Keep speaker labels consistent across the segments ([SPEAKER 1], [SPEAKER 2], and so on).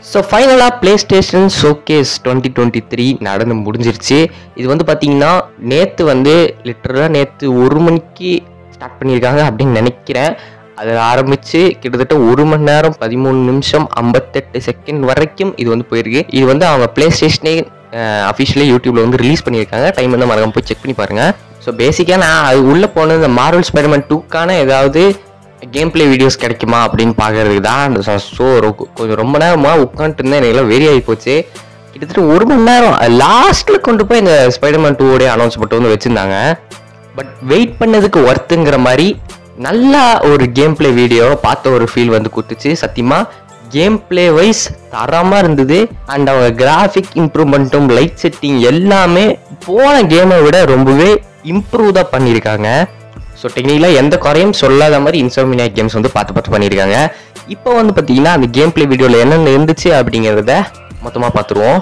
[SPEAKER 1] So ஃபைனலாக PlayStation showcase twenty twenty three நடந்து முடிஞ்சிருச்சு இது வந்து பார்த்தீங்கன்னா நேற்று வந்து லிட்டராக நேற்று ஒரு மணிக்கு ஸ்டார்ட் பண்ணியிருக்காங்க அப்படின்னு நினைக்கிறேன் அதில் ஆரம்பித்து கிட்டத்தட்ட ஒரு மணி நேரம் பதிமூணு நிமிஷம் ஐம்பத்தெட்டு செகண்ட் வரைக்கும் இது வந்து போயிருக்கு இது வந்து அவங்க ப்ளே ஸ்டேஷனே அஃபிஷியலி யூடியூப்ல வந்து ரிலீஸ் பண்ணியிருக்காங்க டைம் வந்து மறக்காம போய் செக் பண்ணி பாருங்க ஸோ பேசிக்காக நான் அது உள்ளே போனது இந்த மார்வல் ஸ்பைடர்மேன் டூக்கான ஏதாவது கேம் பிளே வீடியோஸ் கிடைக்குமா அப்படின்னு பார்க்கறதுக்கு தான் அந்த ஸோ கொஞ்சம் ரொம்ப நேரமாக உட்காந்துட்டு இருந்தேன் எனக்கு வெறி ஆகி போச்சு கிட்டத்தட்ட ஒரு மணி நேரம் லாஸ்ட்டில் கொண்டு போய் இந்த ஸ்பைடர்மேன் டூவோடைய அனௌன்ஸ் மட்டும் வந்து வச்சுருந்தாங்க பட் வெயிட் பண்ணதுக்கு ஒர்த்துங்கிற மாதிரி நல்லா ஒரு கேம் பிளே வீடியோ பார்த்த ஒரு ஃபீல் வந்து கொடுத்துச்சு சத்தியமா கேம் பிளே வைஸ் தரமா இருந்தது அண்ட் அவங்க கிராஃபிக் இம்ப்ரூவ்மெண்ட்டும் லைட் செட்டிங் எல்லாமே போன கேமை விட ரொம்பவே இம்ப்ரூவ் தான் பண்ணியிருக்காங்க ஸோ டெக்னிக்கலாக எந்த குறையும் சொல்லாத மாதிரி இன்சோமினியா கேம்ஸ் வந்து பார்த்து பார்த்து பண்ணியிருக்காங்க இப்போ வந்து பார்த்தீங்கன்னா அந்த கேம் பிளே வீடியோவில் என்னென்ன இருந்துச்சு அப்படிங்கிறத மொத்தமாக பார்த்துருவோம்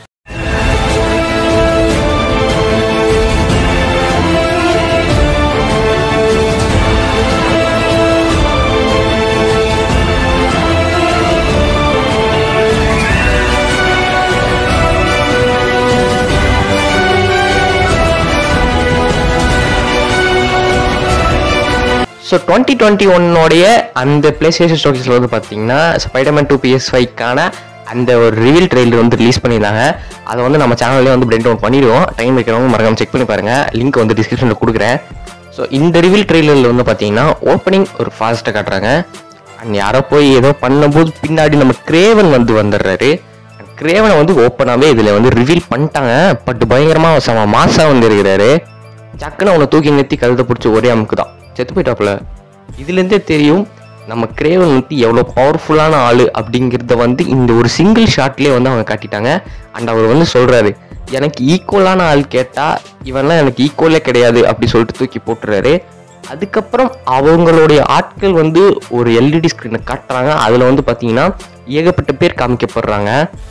[SPEAKER 1] ஸோ டுவெண்ட்டி டுவெண்ட்டி ஒன்னோடைய அந்த பிளே ஸ்டேஷன் ஸ்டோரிஸில் வந்து பார்த்தீங்கன்னா ஸ்பைடர்மேன் டூ பிஎஸ் ஃபைவ்க்கான அந்த ஒரு ரிவீல் ட்ரெயிலர் வந்து ரிலீஸ் பண்ணியிருந்தாங்க அதை வந்து நம்ம சேனல்லே வந்து பிரெண்ட் டவுன் பண்ணிடுவோம் டைம் வைக்கிறவங்க மறக்காம செக் பண்ணி பாருங்க லிங்க் வந்து டிஸ்கிரிப்ஷனில் கொடுக்குறேன் ஸோ இந்த ரிவீல் ட்ரெயிலரில் வந்து பார்த்தீங்கன்னா ஓப்பனிங் ஒரு ஃபாஸ்ட்டாக காட்டுறாங்க அண்ட் யாரோ போய் ஏதோ பண்ணும்போது பின்னாடி நம்ம கிரேவன் வந்து வந்துடுறாரு கிரேவனை வந்து ஓப்பனாகவே இதில் வந்து ரிவீல் பண்ணிட்டாங்க பட் பயங்கரமாக செம மாசா வந்து இருக்கிறாரு சக்குன்னு அவனை தூக்கி நிறுத்தி கழுத்தை பிடிச்சி ஒரே அமுக்கு தான் செத்து போயிட்டாப்புல இதுலேருந்தே தெரியும் நம்ம கிரேவன் வந்து எவ்வளோ பவர்ஃபுல்லான ஆள் அப்படிங்கிறத வந்து இந்த ஒரு சிங்கிள் ஷாட்லேயே வந்து அவங்க காட்டிட்டாங்க அண்ட் அவர் வந்து சொல்கிறாரு எனக்கு ஈக்குவலான ஆள் கேட்டால் இவன்லாம் எனக்கு ஈக்குவலே கிடையாது அப்படி சொல்லிட்டு தூக்கி போட்டுறாரு அதுக்கப்புறம் அவங்களுடைய ஆட்கள் வந்து ஒரு எல்இடி ஸ்க்ரீனை காட்டுறாங்க அதில் வந்து பார்த்தீங்கன்னா ஏகப்பட்ட பேர் காமிக்கப்படுறாங்க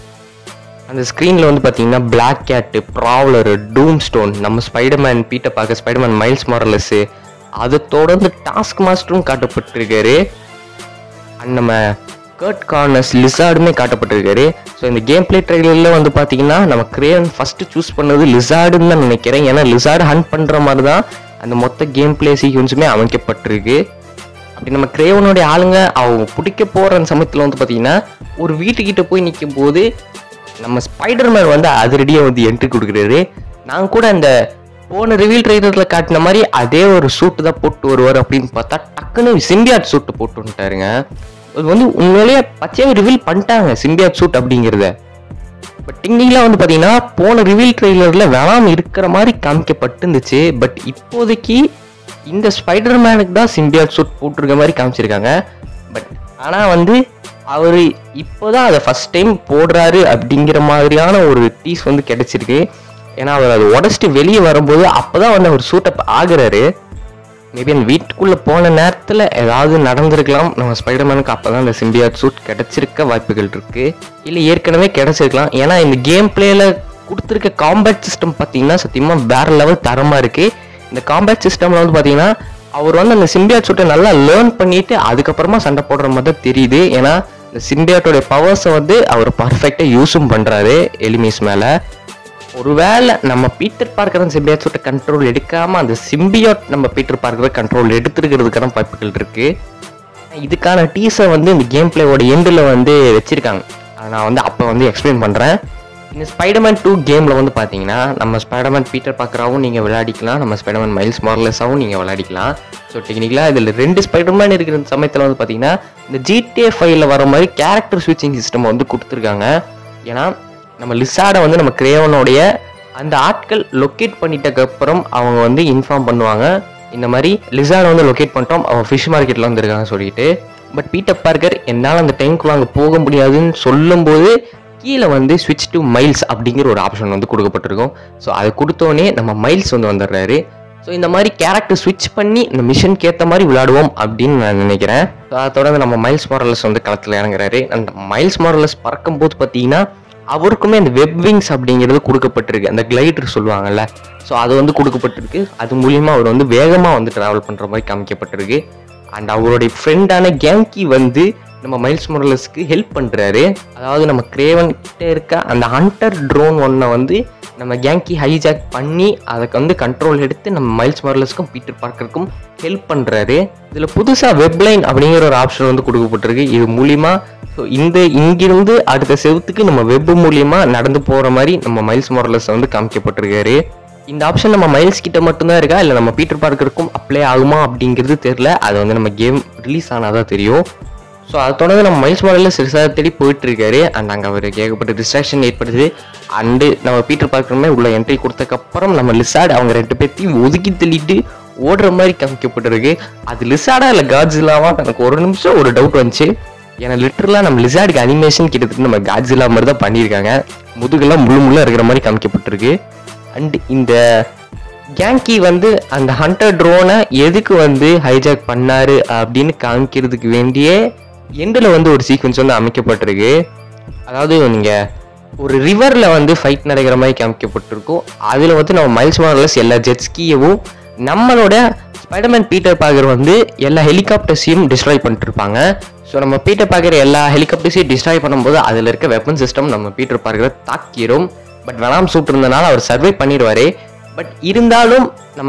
[SPEAKER 1] அந்த ஸ்க்ரீனில் வந்து பார்த்தீங்கன்னா பிளாக் கேட்டு ப்ராவலரு டூம் ஸ்டோன் நம்ம ஸ்பைடர்மேன் பீட்டை பார்க்க ஸ்பைடர்மேன் மைல்ஸ் மாரலஸு அதை தொடர்ந்து டாஸ்க் மாஸ்டரும் காட்டப்பட்டிருக்காரு அண்ட் நம்ம கர்ட் கார்னஸ் லிசார்டுமே காட்டப்பட்டிருக்காரு ஸோ இந்த கேம் பிளே ட்ரெயிலரில் வந்து பார்த்தீங்கன்னா நம்ம கிரேவன் ஃபஸ்ட்டு சூஸ் பண்ணது லிசார்டுன்னு தான் நினைக்கிறேன் ஏன்னா லிசார்டு ஹண்ட் பண்ணுற மாதிரி தான் அந்த மொத்த கேம் பிளே சீக்வன்ஸுமே அமைக்கப்பட்டிருக்கு அப்படி நம்ம கிரேவனுடைய ஆளுங்க அவங்க பிடிக்க போகிற சமயத்தில் வந்து பார்த்தீங்கன்னா ஒரு வீட்டுக்கிட்ட போய் நிற்கும் போது நம்ம ஸ்பைடர்மேன் வந்து அதிரடியாக வந்து என்ட்ரி கொடுக்குறாரு நான் கூட அந்த போன ரிவீல் ட்ரைலரில் காட்டின மாதிரி அதே ஒரு சூட்டு தான் போட்டு வருவார் அப்படின்னு பார்த்தா டக்குன்னு சிம்பியாட் சூட்டு போட்டு வந்துட்டாருங்க அது வந்து உண்மையிலேயே பச்சையாக ரிவீல் பண்ணிட்டாங்க சிம்பியாட் சூட் அப்படிங்கிறத பட் டெக்னிக்கலாக வந்து பார்த்தீங்கன்னா போன ரிவீல் ட்ரெய்லரில் வேணாம் இருக்கிற மாதிரி காமிக்கப்பட்டிருந்துச்சு பட் இப்போதைக்கு இந்த ஸ்பைடர் மேனுக்கு தான் சிம்பியாட் சூட் போட்டிருக்க மாதிரி காமிச்சிருக்காங்க பட் ஆனால் வந்து அவர் இப்போதான் அதை ஃபர்ஸ்ட் டைம் போடுறாரு அப்படிங்கிற மாதிரியான ஒரு டீஸ் வந்து கிடைச்சிருக்கு ஏன்னா அவர் அதை உடச்சிட்டு வெளியே வரும்போது அப்போதான் வந்து அவர் சூட்டப் ஆகுறாரு மேபி அந்த வீட்டுக்குள்ளே போன நேரத்தில் ஏதாவது நடந்திருக்கலாம் நம்ம ஸ்பைடர்மேனுக்கு அப்போ தான் அந்த சிம்பியாட் சூட் கிடைச்சிருக்க வாய்ப்புகள் இருக்குது இல்லை ஏற்கனவே கிடைச்சிருக்கலாம் ஏன்னா இந்த கேம் பிளேயில் கொடுத்துருக்க காம்பேட் சிஸ்டம் பார்த்தீங்கன்னா சத்தியமாக வேற லெவல் தரமாக இருக்குது இந்த காம்பேட் சிஸ்டமில் வந்து பார்த்தீங்கன்னா அவர் வந்து அந்த சிம்பியாட் சூட்டை நல்லா லேர்ன் பண்ணிட்டு அதுக்கப்புறமா சண்டை போடுற மாதிரி தான் தெரியுது ஏன்னா இந்த சிம்பியாட்டோட பவர்ஸை வந்து அவர் பர்ஃபெக்டாக யூஸும் பண்ணுறாரு எலிமிஸ் மேலே ஒருவேளை நம்ம பீட்டர் பார்க்கற சிம்பியாட் சூட்டை கண்ட்ரோல் எடுக்காம அந்த சிம்பியாட் நம்ம பீட்டர் பார்க்கற கண்ட்ரோல் எடுத்துருக்கிறதுக்கான வாய்ப்புகள் இருக்கு இதுக்கான டீஸை வந்து இந்த கேம் பிளேவோட எண்டில் வந்து வச்சிருக்காங்க அதை நான் வந்து அப்போ வந்து எக்ஸ்பிளைன் பண்ணுறேன் இந்த ஸ்பைடர்மேன் டூ கேமில் வந்து பார்த்தீங்கன்னா நம்ம ஸ்பைடர்மேன் பீட்டர் பார்க்குறாவும் நீங்கள் விளையாடிக்கலாம் நம்ம ஸ்பைடர்மேன் மைல்ஸ் மார்லஸாகவும் நீங்கள் விளையாடிக்கலாம் ஸோ டெக்னிக்கலாக இதில் ரெண்டு ஸ்பைடர்மேன் இருக்கிற சமயத்தில் வந்து பார்த்தீங்கன்னா இந்த ஜிடிஏ ஃபைவ்ல வர மாதிரி கேரக்டர் ஸ்விட்சிங் சிஸ்டம் வந்து கொடுத்துருக்காங்க ஏன்னா நம்ம லிசாடை வந்து நம்ம கிரேவனுடைய அந்த ஆட்கள் லொக்கேட் பண்ணிட்டக்கு அப்புறம் அவங்க வந்து இன்ஃபார்ம் பண்ணுவாங்க இந்த மாதிரி லிசாடை வந்து லொக்கேட் பண்ணிட்டோம் அவன் ஃபிஷ் மார்க்கெட்டில் வந்துருக்காங்க சொல்லிட்டு பட் பீட்டர் பார்க்கர் என்னால் அந்த டைமுக்குள்ள அங்கே போக முடியாதுன்னு சொல்லும்போது கீழே வந்து ஸ்விட்ச் டு மைல்ஸ் அப்படிங்கிற ஒரு ஆப்ஷன் வந்து கொடுக்கப்பட்டிருக்கும் ஸோ அதை கொடுத்தோடனே நம்ம மைல்ஸ் வந்து வந்துடுறாரு ஸோ இந்த மாதிரி கேரக்டர் ஸ்விட்ச் பண்ணி இந்த மிஷனுக்கு ஏற்ற மாதிரி விளையாடுவோம் அப்படின்னு நான் நினைக்கிறேன் So, அதை தொடர்ந்து நம்ம மைல்ஸ் மாரலஸ் வந்து களத்தில் இறங்குறாரு அந்த மைல்ஸ் மாரலஸ் பறக்கும்போது பார்த்தீங்கன்னா அவருக்குமே அந்த வெப் விங்ஸ் அப்படிங்கிறது கொடுக்கப்பட்டிருக்கு அந்த கிளைடர் சொல்லுவாங்கல்ல ஸோ அது வந்து கொடுக்கப்பட்டிருக்கு அது மூலியமா அவர் வந்து வேகமாக வந்து ட்ராவல் பண்ணுற மாதிரி காமிக்கப்பட்டிருக்கு அண்ட் அவருடைய ஃப்ரெண்டான கேங்கி வந்து நம்ம மைல்ஸ் மொரலஸ்க்கு ஹெல்ப் பண்ணுறாரு அதாவது நம்ம கிரேவன் கிட்ட இருக்க அந்த ஹண்டர் ட்ரோன் ஒன்றை வந்து நம்ம கேங்கி ஹைஜாக் பண்ணி அதுக்கு வந்து கண்ட்ரோல் எடுத்து நம்ம மைல்ஸ் மொரலஸ்க்கும் பீட்டர் பார்க்கருக்கும் ஹெல்ப் பண்ணுறாரு இதில் புதுசாக வெப்லைன் அப்படிங்கிற ஒரு ஆப்ஷன் வந்து கொடுக்கப்பட்டிருக்கு இது மூலிமா ஸோ இந்த இங்கிருந்து அடுத்த செவத்துக்கு நம்ம வெப் மூலியமா நடந்து போகிற மாதிரி நம்ம மைல்ஸ் மொரலஸ் வந்து காமிக்கப்பட்டிருக்காரு இந்த ஆப்ஷன் நம்ம மைல்ஸ் கிட்ட மட்டும்தான் இருக்கா இல்லை நம்ம பீட்டர் பார்க்கருக்கும் அப்ளை ஆகுமா அப்படிங்கிறது தெரில அது வந்து நம்ம கேம் ரிலீஸ் ஆனாதான் தெரியும் ஸோ அதை தொடர்ந்து நம்ம மைல்ஸ் மாடலில் சிறுசாக தேடி போயிட்டு இருக்காரு அண்ட் அங்கே அவருக்கு ஏகப்பட்ட டிஸ்ட்ராக்ஷன் ஏற்படுது அண்டு நம்ம பீட்டர் பார்க்கறமே உள்ள என்ட்ரி கொடுத்தக்கப்புறம் நம்ம லிசார்ட் அவங்க ரெண்டு பேர்த்தையும் ஒதுக்கி தள்ளிட்டு ஓடுற மாதிரி காமிக்கப்பட்டிருக்கு அது லிசார்டா இல்லை காட்ஸிலாவா எனக்கு ஒரு நிமிஷம் ஒரு டவுட் வந்துச்சு ஏன்னா லிட்டரலாக நம்ம லிசார்டுக்கு அனிமேஷன் கிட்டத்தட்ட நம்ம காட்ஸிலா மாதிரி தான் பண்ணியிருக்காங்க முதுகெல்லாம் முள்ளு முள்ளா இருக்கிற மாதிரி காமிக்கப்பட்டிருக்கு அண்ட் இந்த கேங்கி வந்து அந்த ஹண்டர் ட்ரோனை எதுக்கு வந்து ஹைஜாக் பண்ணாரு அப்படின்னு காமிக்கிறதுக்கு வேண்டிய எண்டில் வந்து ஒரு சீக்வன்ஸ் வந்து அமைக்கப்பட்டிருக்கு அதாவது நீங்கள் ஒரு ரிவரில் வந்து ஃபைட் நடக்கிற மாதிரி காமிக்கப்பட்டிருக்கும் அதில் வந்து நம்ம மைல்ஸ் மாடலஸ் எல்லா ஜெட்ஸ்கியவும் நம்மளோட ஸ்பைடர்மேன் பீட்டர் பாகர் வந்து எல்லா ஹெலிகாப்டர்ஸையும் டிஸ்ட்ராய் பண்ணிட்டு இருப்பாங்க ஸோ நம்ம பீட்டர் பாகர் எல்லா ஹெலிகாப்டர்ஸையும் டிஸ்ட்ராய் பண்ணும்போது அதில் இருக்க வெப்பன் சிஸ்டம் நம்ம பீட்டர் பாகரை தாக்கிரும் பட் வெனாம் சூட் இருந்தனால அவர் சர்வை பண்ணிடுவாரு பட் இருந்தாலும் நம்ம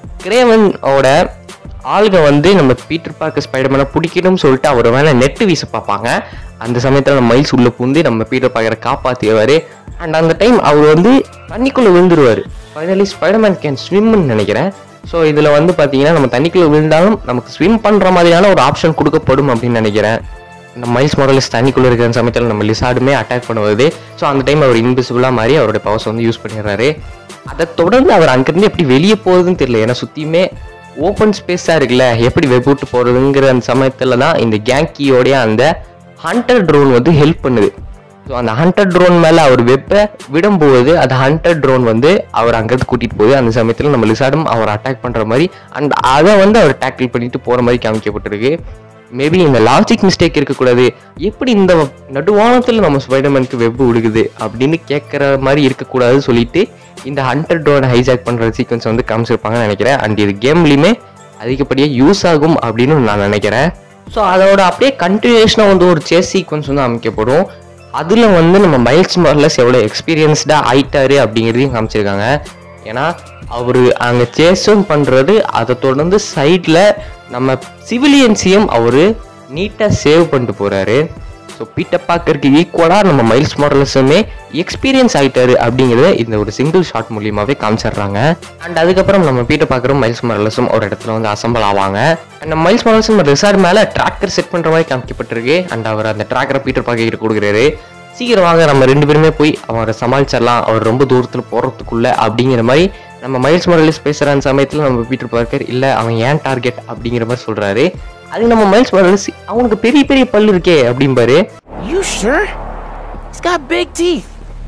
[SPEAKER 1] கிரேவனோட ஆளுங்க வந்து நம்ம பீட்டர் பார்க்க ஸ்பைடர்மேனை பிடிக்கணும்னு சொல்லிட்டு அவர் மேலே நெட்டு வீச பார்ப்பாங்க அந்த சமயத்தில் நம்ம மைல்ஸ் உள்ள பூந்து நம்ம பீட்டர் பார்க்கற காப்பாற்றிடுவார் அண்ட் அந்த டைம் அவர் வந்து தண்ணிக்குள்ளே விழுந்துருவார் ஃபைனலி ஸ்பைடர்மேன் கேன் ஸ்விம்னு நினைக்கிறேன் ஸோ இதில் வந்து பார்த்தீங்கன்னா நம்ம தண்ணிக்குள்ளே விழுந்தாலும் நமக்கு ஸ்விம் பண்ணுற மாதிரியான ஒரு ஆப்ஷன் கொடுக்கப்படும் அப்படின்னு நினைக்கிறேன் நம்ம மைல்ஸ் மாடலிஸ் தண்ணிக்குள்ளே இருக்கிற சமயத்தில் நம்ம லிசார்டுமே அட்டாக் பண்ணுவது ஸோ அந்த டைம் அவர் இன்விசிபிளாக மாறி அவருடைய பவர்ஸ் வந்து யூஸ் பண்ணிடுறாரு அதை தொடர்ந்து அவர் அங்கேருந்து எப்படி வெளியே போகுதுன்னு தெரியல ஏன்னா சுற்றியுமே ஓப்பன் ஸ்பேஸாக இருக்குல்ல எப்படி வெப் விட்டு போகிறதுங்கிற அந்த சமயத்தில் தான் இந்த கேங்கியோடைய அந்த ஹண்டர் ட்ரோன் வந்து ஹெல்ப் பண்ணுது ஸோ அந்த ஹண்டர் ட்ரோன் மேலே அவர் வெப்பை விடும்போது அந்த ஹண்டர் ட்ரோன் வந்து அவர் அங்கேருந்து கூட்டிகிட்டு போகுது அந்த சமயத்தில் நம்ம லிசார்டும் அவர் அட்டாக் பண்ணுற மாதிரி அண்ட் அதை வந்து அவர் டேக்கிள் பண்ணிட்டு போகிற மாதிரி காமிக்கப்பட்டிருக்கு மேபி இந்த லாஜிக் மிஸ்டேக் இருக்கக்கூடாது எப்படி இந்த நடுவானத்தில் நம்ம ஸ்பைடர்மேனுக்கு வெப் விடுகுது அப்படின்னு கேட்குற மாதிரி இருக்கக்கூடாது சொல்லிட்டு இந்த ஹண்டர் ட்ரோனை ஹைஜாக் பண்ணுற சீக்வன்ஸ் வந்து காமிச்சிருப்பாங்கன்னு நினைக்கிறேன் அண்ட் இது கேம்லையுமே அதிகப்படியாக யூஸ் ஆகும் அப்படின்னு நான் நினைக்கிறேன் ஸோ அதோட அப்படியே கண்டினியூஷனாக வந்து ஒரு சேஸ் சீக்வன்ஸ் வந்து அமைக்கப்படும் அதில் வந்து நம்ம மைல்ஸ் மார்லஸ் எவ்வளோ எக்ஸ்பீரியன்ஸ்டாக ஆயிட்டாரு அப்படிங்கிறதையும் காமிச்சிருக்காங்க ஏன்னா அவர் அங்கே சேஸும் பண்ணுறது அதை தொடர்ந்து சைடில் நம்ம சிவிலியன்ஸையும் அவர் நீட்டாக சேவ் பண்ணிட்டு போகிறாரு ஸோ பீட்டர் பார்க்கறதுக்கு ஈக்குவலாக நம்ம மைல்ஸ் மாரலஸுமே எக்ஸ்பீரியன்ஸ் ஆகிட்டாரு அப்படிங்கிறத இந்த ஒரு சிங்கிள் ஷாட் மூலியமாகவே காமிச்சிடுறாங்க அண்ட் அதுக்கப்புறம் நம்ம பீட்டர் பார்க்குறோம் மைல்ஸ் மாரலஸும் ஒரு இடத்துல வந்து அசம்பிள் ஆவாங்க அண்ட் நம்ம மைல்ஸ் மாரலஸும் ரிசார்ட் மேலே ட்ராக்கர் செட் பண்ணுற மாதிரி காமிக்கப்பட்டிருக்கு அண்ட் அவர் அந்த ட்ராக்கரை பீட்டர் பார்க்கிட்டு கொடுக்குறாரு சீக்கிரம் வாங்க நம்ம ரெண்டு பேருமே போய் அவரை சமாளிச்சிடலாம் அவர் ரொம்ப தூரத்தில் போகிறதுக்குள்ள அப்படிங்கிற மாதிரி நம்ம மைல்ஸ் மாரலிஸ் பேசுகிற அந்த சமயத்தில் நம்ம பீட்டர் பார்க்கர் இல்லை அவன் ஏன் டார்கெட் அப்படிங்கிற மாதிரி சொல்கிறாரு அது நம்ம மைல்ஸ் மாரலிஸ் அவனுக்கு பெரிய பெரிய பல்லு இருக்கே அப்படிம்பாரு
[SPEAKER 2] You sure? He's got big teeth.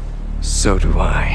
[SPEAKER 3] So do I.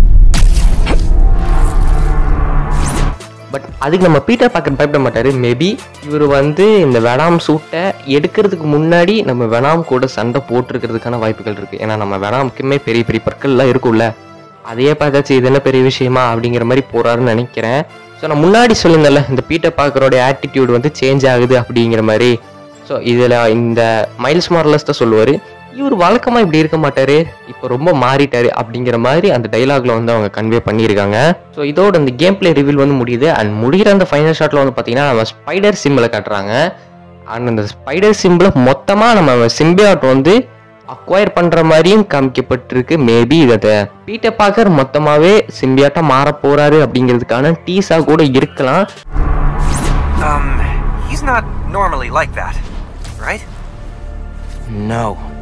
[SPEAKER 1] But அதுக்கு நம்ம பீட்டர் பார்க்க பயப்பட மாட்டாரு மேபி இவர் வந்து இந்த வெனாம் சூட்டை எடுக்கிறதுக்கு முன்னாடி நம்ம வெனாம் கூட சண்டை போட்டிருக்கிறதுக்கான வாய்ப்புகள் இருக்கு ஏன்னா நம்ம வெனாமுக்குமே பெரிய பெரிய பற்கள்லாம் இருக்கும்ல அதையே பார்த்தாச்சு இது என்ன பெரிய விஷயமா அப்படிங்கிற மாதிரி போறாருன்னு நினைக்கிறேன் ஸோ நான் முன்னாடி சொல்லியிருந்தேன்ல இந்த பீட்டர் பார்க்கரோட ஆட்டிடியூட் வந்து சேஞ்ச் ஆகுது அப்படிங்கிற மாதிரி ஸோ இதில் இந்த மைல்ஸ் மாரலஸ் தான் சொல்லுவார் இவர் வழக்கமாக இப்படி இருக்க மாட்டாரு இப்போ ரொம்ப மாறிட்டாரு அப்படிங்கிற மாதிரி அந்த டைலாக்ல வந்து அவங்க கன்வே பண்ணியிருக்காங்க ஸோ இதோட இந்த கேம் பிளே ரிவீல் வந்து முடியுது அண்ட் முடிகிற அந்த ஃபைனல் ஷாட்ல வந்து பார்த்தீங்கன்னா நம்ம ஸ்பைடர் சிம்பிளை காட்டுறாங்க அண்ட் அந்த ஸ்பைடர் சிம்பிளை மொத்தமாக நம்ம சிம்பியாட் வந்து அக்வயர் பண்ற மாதிரியும் காமிக்கப்பட்டிருக்கு மேபி இதை பீட்டர் பாக்கர் மொத்தமாவே சிம்பியாட்டா மாற போறாரு அப்படிங்கிறதுக்கான டீஸா கூட இருக்கலாம்
[SPEAKER 4] Um, he's not normally like that, right?
[SPEAKER 2] No.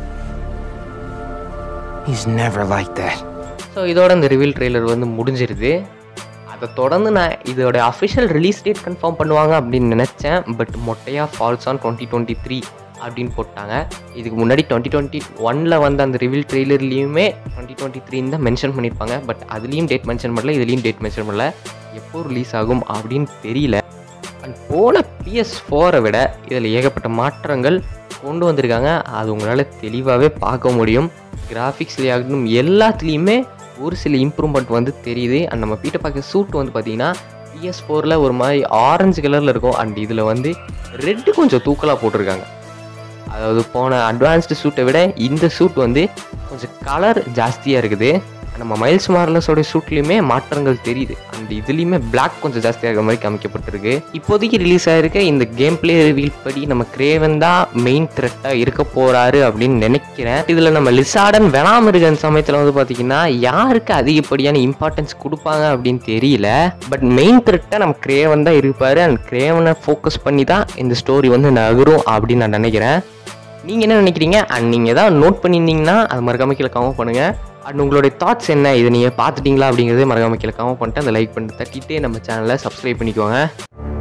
[SPEAKER 2] He's never like that.
[SPEAKER 1] So இதோட இந்த ரிவீல் ட்ரெய்லர் வந்து முடிஞ்சிருது அதை தொடர்ந்து நான் இதோட அஃபிஷியல் ரிலீஸ் டேட் கன்ஃபார்ம் பண்ணுவாங்க அப்படின்னு நினச்சேன் பட் மொட்டையாக falls on twenty twenty three அப்படின்னு போட்டாங்க இதுக்கு முன்னாடி டுவெண்ட்டி டுவெண்ட்டி ஒனில் வந்த அந்த ரிவீல் ட்ரெய்லர்லேயுமே டுவெண்ட்டி டுவெண்ட்டி த்ரீன்னு தான் மென்ஷன் பண்ணியிருப்பாங்க பட் அதுலேயும் டேட் மென்ஷன் பண்ணல இதுலேயும் டேட் மென்ஷன் பண்ணல எப்போ ரிலீஸ் ஆகும் அப்படின்னு தெரியல அண்ட் போன பிஎஸ் ஃபோரை விட இதில் ஏகப்பட்ட மாற்றங்கள் கொண்டு வந்திருக்காங்க அது உங்களால் தெளிவாகவே பார்க்க முடியும் கிராஃபிக்ஸ்லேயே ஆகட்டும் எல்லாத்துலேயுமே ஒரு சில இம்ப்ரூவ்மெண்ட் வந்து தெரியுது அண்ட் நம்ம பீட்டர் பார்க்க சூட் வந்து பார்த்தீங்கன்னா பிஎஸ் ஃபோரில் ஒரு மாதிரி ஆரஞ்சு கலரில் இருக்கும் அண்ட் இதில் வந்து ரெட்டு கொஞ்சம் தூக்கலாக போட்டிருக்காங்க அதாவது போன அட்வான்ஸ்டு சூட்டை விட இந்த சூட் வந்து கொஞ்சம் கலர் ஜாஸ்தியாக இருக்குது நம்ம மைல்ஸ் மார்லஸோட ஷூட்லேயுமே மாற்றங்கள் தெரியுது அந்த இதுலேயுமே பிளாக் கொஞ்சம் ஜாஸ்தியாக இருக்கிற மாதிரி காமிக்கப்பட்டிருக்கு இப்போதைக்கு ரிலீஸ் ஆகிருக்க இந்த கேம் பிளே ரிவீல் படி நம்ம கிரேவன் தான் மெயின் த்ரெட்டாக இருக்க போகிறாரு அப்படின்னு நினைக்கிறேன் இதில் நம்ம லிசாடன் வெனாமிருகன் சமயத்தில் வந்து பார்த்தீங்கன்னா யாருக்கு அதிகப்படியான இம்பார்ட்டன்ஸ் கொடுப்பாங்க அப்படின்னு தெரியல பட் மெயின் த்ரெட்டாக நம்ம கிரேவன் தான் இருப்பார் அண்ட் கிரேவனை ஃபோக்கஸ் பண்ணி தான் இந்த ஸ்டோரி வந்து நகரும் அப்படின்னு நான் நினைக்கிறேன் நீங்கள் என்ன நினைக்கிறீங்க அண்ட் நீங்கள் ஏதாவது நோட் பண்ணியிருந்தீங்கன்னா அது மறக்காம கீழே கமெண்ட் பண்ணுங்கள் அண்ட் உங்களுடைய தாட்ஸ் என்ன இதை நீங்கள் பார்த்துட்டீங்களா அப்படிங்கிறதே மறக்காம கீழே கமெண்ட் பண்ணிட்டு அந்த லைக் பண்ணிட்டு தட்டிட்டு நம்ம சேனலை சப்ஸ்கிரைப் பண்ணிக்கோங்க